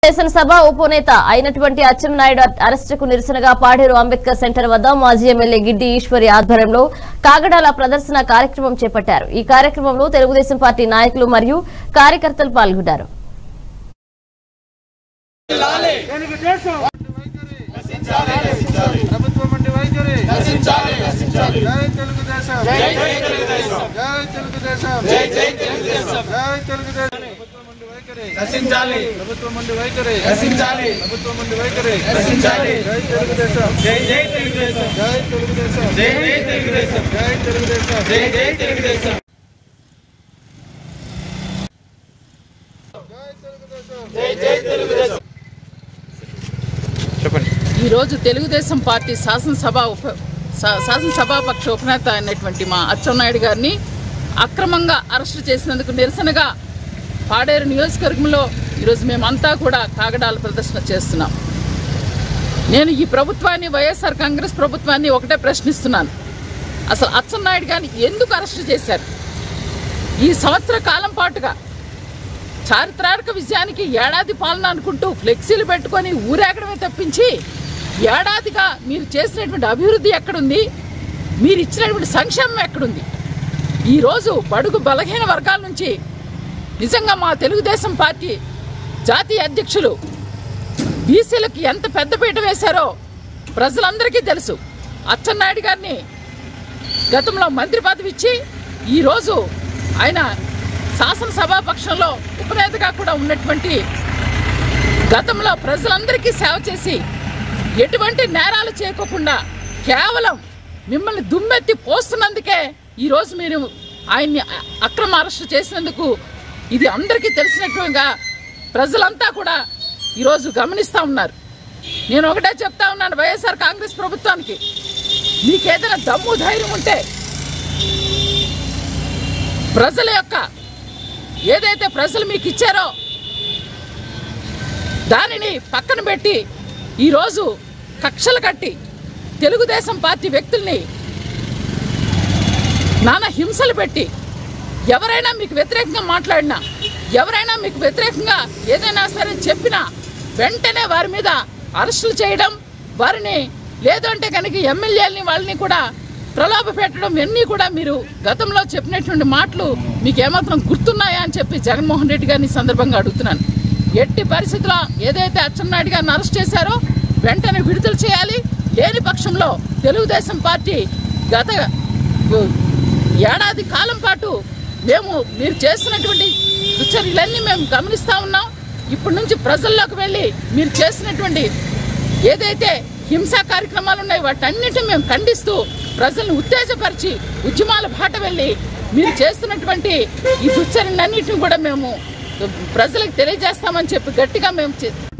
శాసనసభ ఉపనేత అయినటువంటి అచ్చెన్నాయుడు అరెస్టుకు నిరసనగా పాడేరు అంబేద్కర్ సెంటర్ వద్ద మాజీ ఎమ్మెల్యే గిడ్డి ఈశ్వరి ఆధ్వర్యంలో కాగడాల ప్రదర్శన కార్యక్రమం చేపట్టారు ఈ కార్యక్రమంలో తెలుగుదేశం పార్టీ నాయకులు మరియు కార్యకర్తలు పాల్గొన్నారు తెలుగుదేశం ప్రభుత్వం అండి వైఖరి జై తెలుగుదేశం జై తెలుగుదేశం జై తెలుగుదేశం జై జై తెలుగుదేశం జై తెలుగుదేశం ప్రభుత్వం అండి వైఖరి నశించాలి ప్రభుత్వం అండి వైఖరి నశించాలి ప్రభుత్వం అండి వైఖరి నశించాలి జై తెలుగుదేశం జై జై తెలుగుదేశం జై తెలుగుదేశం జై జై తెలుగుదేశం జై తెలుగుదేశం జై జై తెలుగుదేశం జై తెలుగుదేశం ఈరోజు తెలుగుదేశం పార్టీ శాసనసభ ఉప శా- శాసనసభాపక్ష ఉపనేత అయినటువంటి మా అచ్చెన్నాయుడు గారిని అక్రమంగా అరెస్టు చేసినందుకు నిరసనగా పాడేరు నియోజకవర్గంలో ఈరోజు మేమంతా కూడా కాగడాల ప్రదర్శన చేస్తున్నాం నేను ఈ ప్రభుత్వాన్ని వైఎస్ఆర్ కాంగ్రెస్ ప్రభుత్వాన్ని ఒకటే ప్రశ్నిస్తున్నాను అసలు అచ్చెన్నాయుడు గారిని ఎందుకు అరెస్టు చేశారు ఈ సంవత్సర కాలం పాటుగా చారిత్రాత్మక విజయానికి ఏడాది పాలన అనుకుంటూ ఫ్లెక్సీలు పెట్టుకొని ఊరేగడమే తప్పించి ఏడాదిగా మీరు చేసినటువంటి అభివృద్ధి ఎక్కడుంది మీరు ఇచ్చినటువంటి సంక్షేమం ఎక్కడుంది ఈరోజు బడుగు బలహీన వర్గాల నుంచి నిజంగా మా తెలుగుదేశం పార్టీ జాతీయ అధ్యక్షులు బీసీలకు ఎంత పెద్దపీట వేశారో ప్రజలందరికీ తెలుసు అచ్చెన్నాయుడు గారిని గతంలో మంత్రి పదవి ఇచ్చి ఈరోజు ఆయన శాసనసభాపక్షంలో ఉపనేతగా కూడా ఉన్నటువంటి గతంలో ప్రజలందరికీ సేవ చేసి ఎటువంటి నేరాలు చేయకోకుండా కేవలం మిమ్మల్ని దుమ్మెత్తి పోస్తున్నందుకే ఈరోజు మీరు ఆయన్ని అ- అక్రమ అరెస్టు చేసినందుకు ఇది అందరికీ తెలిసినట్టుగా ప్రజలంతా కూడా ఈరోజు గమనిస్తూ ఉన్నారు నేను ఒకటే చెప్తా ఉన్నాను వైఎస్ఆర్ కాంగ్రెస్ ప్రభుత్వానికి మీకు ఏదైనా దమ్ము ధైర్యం ఉంటే ప్రజల యొక్క ఏదైతే ప్రజలు మీకు ఇచ్చారో దానిని పక్కన పెట్టి ఈరోజు కక్షలు కట్టి తెలుగుదేశం పార్టీ వ్యక్తుల్ని నానా హింసలు పెట్టి ఎవరైనా మీకు వ్యతిరేకంగా మాట్లాడినా ఎవరైనా మీకు వ్యతిరేకంగా ఏదైనా సరే చెప్పినా వెంటనే వారి మీద అరెస్టులు చేయడం వారిని లేదంటే కనుక ఎమ్మెల్యేలని వాళ్ళని కూడా ప్రలోభ పెట్టడం ఇవన్నీ కూడా మీరు గతంలో చెప్పినటువంటి మాటలు మీకు ఏమాత్రం గుర్తున్నాయా అని చెప్పి జగన్మోహన్ రెడ్డి గారిని ఈ సందర్భంగా అడుగుతున్నాను ఎట్టి పరిస్థితుల్లో ఏదైతే అచ్చెన్నాయుడు గారిని అరెస్ట్ చేశారో వెంటనే విడుదల చేయాలి లేని పక్షంలో తెలుగుదేశం పార్టీ గత ఏడాది కాలం పాటు మేము మీరు చేస్తున్నటువంటి దుశ్చర్యలన్నీ మేము గమనిస్తా ఉన్నాం ఇప్పటి నుంచి ప్రజల్లోకి వెళ్ళి మీరు చేసినటువంటి ఏదైతే హింసా కార్యక్రమాలు ఉన్నాయి వాటన్నిటిని మేము ఖండిస్తూ ప్రజల్ని ఉత్తేజపరిచి ఉద్యమాల బాట వెళ్ళి మీరు చేస్తున్నటువంటి ఈ దుశ్చర్యలన్నింటిని కూడా మేము ప్రజలకు తెలియజేస్తామని చెప్పి గట్టిగా మేము చే-